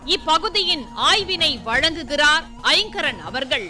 இப்பகுதியின் ஆய்வினை வழங்குகிறார் ஐங்கரன் அவர்கள்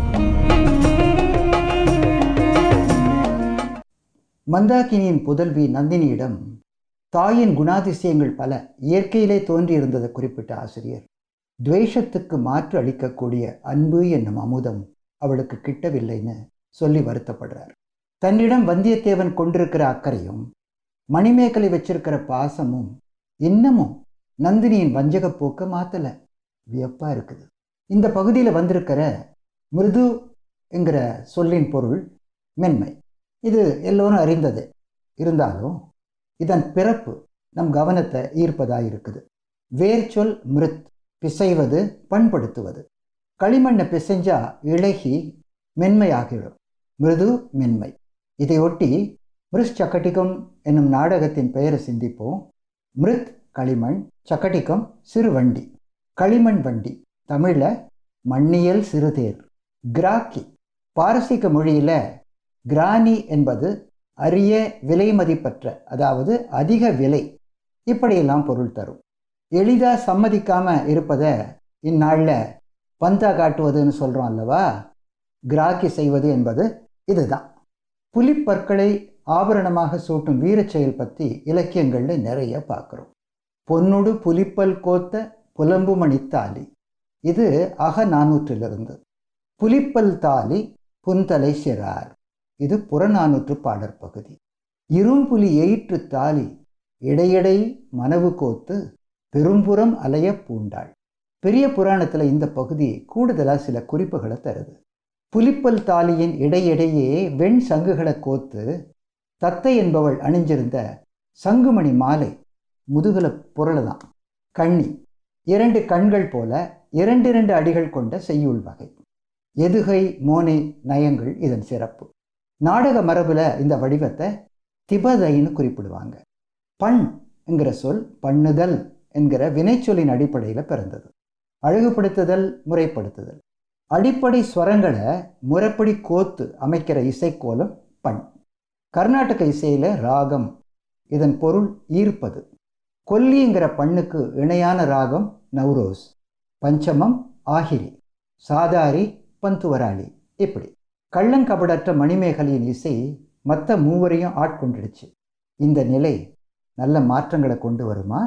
மந்தாகினியின் புதல்வி நந்தினியிடம் தாயின் குணாதிசயங்கள் பல இயற்கையிலே தோன்றியிருந்ததை குறிப்பிட்ட ஆசிரியர் துவேஷத்துக்கு மாற்று அளிக்கக்கூடிய அன்பு என்னும் அமுதம் அவளுக்கு கிட்டவில்லைன்னு சொல்லி வருத்தப்படுறார் தன்னிடம் வந்தியத்தேவன் கொண்டிருக்கிற அக்கறையும் மணிமேகலை வச்சிருக்கிற பாசமும் இன்னமும் நந்தினியின் வஞ்சக போக்க மாத்தல வியப்பா இருக்குது இந்த பகுதியில் வந்திருக்கிற மிருது என்கிற சொல்லின் பொருள் மென்மை இது எல்லோரும் அறிந்தது இருந்தாலும் இதன் பிறப்பு நம் கவனத்தை ஈர்ப்பதாக இருக்குது வேர்ச்சொல் மிருத் பிசைவது பண்படுத்துவது களிமண்ணை பிசைஞ்சா இழகி மென்மையாகிவிடும் மிருது மென்மை இதையொட்டி மிருஷ் சக்கட்டிகம் என்னும் நாடகத்தின் பெயரை சிந்திப்போம் மிருத் களிமண் சக்கட்டிகம் சிறு வண்டி களிமண் வண்டி தமிழில் மண்ணியல் சிறுதேர் கிராக்கி பாரசீக மொழியில் கிரானி என்பது அரிய விலை மதிப்பற்ற அதாவது அதிக விலை இப்படியெல்லாம் பொருள் தரும் எளிதாக சம்மதிக்காம இருப்பதை இந்நாளில் பந்தா காட்டுவதுன்னு சொல்கிறோம் அல்லவா கிராக்கி செய்வது என்பது இதுதான் புலிப்பற்களை ஆபரணமாக சூட்டும் வீரச் செயல் பற்றி இலக்கியங்களில் நிறைய பார்க்குறோம் பொன்னுடு புலிப்பல் கோத்த புலம்புமணி தாலி இது அக நானூற்றிலிருந்து புலிப்பல் தாலி புன்தலை சிறார் இது புறநானூற்று பாடற் பகுதி இரும்புலி எயிற்று தாலி இடையடை மனவு கோத்து பெரும்புறம் அலைய பூண்டாள் பெரிய புராணத்தில் இந்த பகுதி கூடுதலாக சில குறிப்புகளை தருது புலிப்பல் தாலியின் இடையிடையே வெண் சங்குகளை கோத்து தத்தை என்பவள் அணிஞ்சிருந்த சங்குமணி மாலை முதுகுல புரளதான் கண்ணி இரண்டு கண்கள் போல இரண்டிரண்டு அடிகள் கொண்ட செய்யுள் வகை எதுகை மோனை நயங்கள் இதன் சிறப்பு நாடக மரபில் இந்த வடிவத்தை திபதைன்னு குறிப்பிடுவாங்க பண் என்கிற சொல் பண்ணுதல் என்கிற வினைச்சொல்லின் அடிப்படையில் பிறந்தது அழகுபடுத்துதல் முறைப்படுத்துதல் அடிப்படை ஸ்வரங்களை முறைப்படி கோத்து அமைக்கிற இசைக்கோலம் பண் கர்நாடக இசையில் ராகம் இதன் பொருள் ஈர்ப்பது கொல்லிங்கிற பண்ணுக்கு இணையான ராகம் நவ்ரோஸ் பஞ்சமம் ஆகிரி சாதாரி பந்துவராளி இப்படி கள்ளங்கபடற்ற மணிமேகலையின் இசை மற்ற மூவரையும் ஆட்கொண்டுடுச்சு இந்த நிலை நல்ல மாற்றங்களை கொண்டு வருமா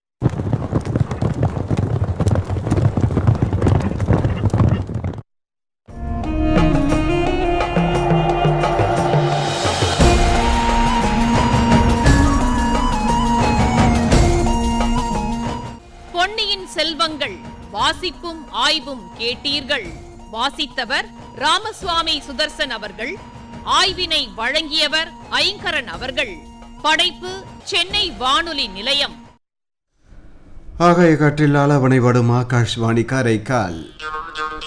பொன்னியின் செல்வங்கள் வாசிப்பும் ஆய்வும் கேட்டீர்கள் வாசித்தவர் ராமசுவாமி சுதர்சன் அவர்கள் ஆய்வினை வழங்கியவர் ஐங்கரன் அவர்கள் படைப்பு சென்னை வானொலி நிலையம் ஆகாய காற்றில் ஆலவனை வடும் ஆகாஷ்வாணி காரைக்கால்